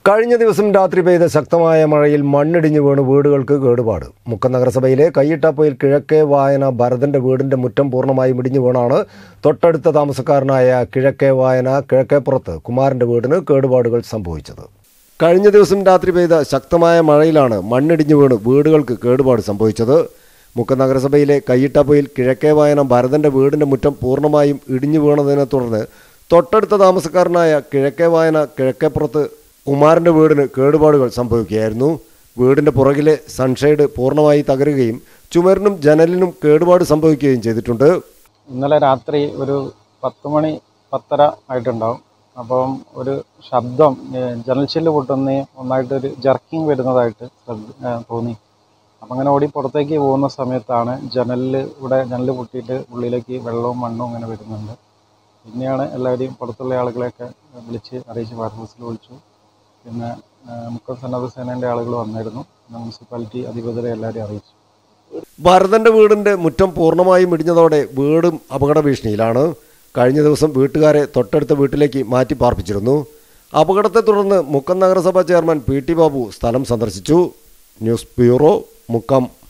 കഴിഞ്ഞ ദിവസം രാത്രി പെയ്ത ശക്തമായ മഴയിൽ മണ്ണിടിഞ്ഞു വീണ് വീടുകൾക്ക് കേടുപാട് മുക്കം നഗരസഭയിലെ കയ്യിട്ടാപ്പൊയിൽ കിഴക്കേ വായന ഭരതന്റെ വീടിന്റെ മുറ്റം പൂർണ്ണമായും ഇടിഞ്ഞു വീണാണ് തൊട്ടടുത്ത താമസക്കാരനായ കിഴക്കേ വായന കിഴക്കേപ്പുറത്ത് കുമാരന്റെ വീടിന് കേടുപാടുകൾ സംഭവിച്ചത് കഴിഞ്ഞ ദിവസം രാത്രി പെയ്ത ശക്തമായ മഴയിലാണ് മണ്ണിടിഞ്ഞു വീണ് വീടുകൾക്ക് കേടുപാട് സംഭവിച്ചത് മുക്കം നഗരസഭയിലെ കയ്യിട്ടാപ്പൊയിൽ കിഴക്കേ വായന ഭരതന്റെ വീടിന്റെ മുറ്റം പൂർണ്ണമായും ഇടിഞ്ഞു വീണതിനെ തുടർന്ന് തൊട്ടടുത്ത താമസക്കാരനായ കിഴക്കേ വായന കിഴക്കേപ്പുറത്ത് കുമാരന്റെ വീടിന് കേടുപാടുകൾ സംഭവിക്കുകയായിരുന്നു വീടിന്റെ പുറകിലെ സൺഷെയ്ഡ് പൂർണ്ണമായി തകരുകയും ചുമരിനും ജനലിനും കേടുപാട് സംഭവിക്കുകയും ചെയ്തിട്ടുണ്ട് ഇന്നലെ രാത്രി ഒരു പത്ത് മണി പത്തര ആയിട്ടുണ്ടാവും അപ്പം ഒരു ശബ്ദം ഏഹ് ജനൽ ചില്ല് പൊട്ടുന്ന ഒന്നായിട്ടൊരു ജർക്കിങ് വരുന്നതായിട്ട് ശ്രദ്ധ- ഏഹ് തോന്നി അപ്പം അങ്ങനെ ഓടി പുറത്തേക്ക് പോകുന്ന സമയത്താണ് ജനലിൽ ഇവിടെ ജനൽ പൊട്ടിയിട്ട് ഉള്ളിലേക്ക് വെള്ളവും മണ്ണും ഇങ്ങനെ വരുന്നുണ്ട് പിന്നെയാണ് എല്ലാവരെയും പുറത്തുള്ള ആളുകളെയൊക്കെ വിളിച്ച് അറിയിച്ച് ഫയർഫോഴ്സിൽ വിളിച്ചു പിന്നെ ഏഹ് മുക്കം സന്നദ്ധ സേനേൻ്റെ ആളുകൾ വന്നായിരുന്നു പിന്നെ മുനിസിപ്പാലിറ്റി അധികൃതരെ എല്ലാവരെയും അറിയിച്ചു ഭരതന്റെ വീടിന്റെ മുറ്റം പൂർണ്ണമായും ഇടിഞ്ഞതോടെ വീടും അപകട ഭീഷണിയിലാണ് കഴിഞ്ഞ ദിവസം വീട്ടുകാരെ തൊട്ടടുത്ത വീട്ടിലേക്ക് മാറ്റി പാർപ്പിച്ചിരുന്നു അപകടത്തെ തുടർന്ന് മുക്കം നഗരസഭാ ചെയർമാൻ പി ടി ബാബു സ്ഥലം സന്ദർശിച്ചു ന്യൂസ് ബ്യൂറോ മുക്കം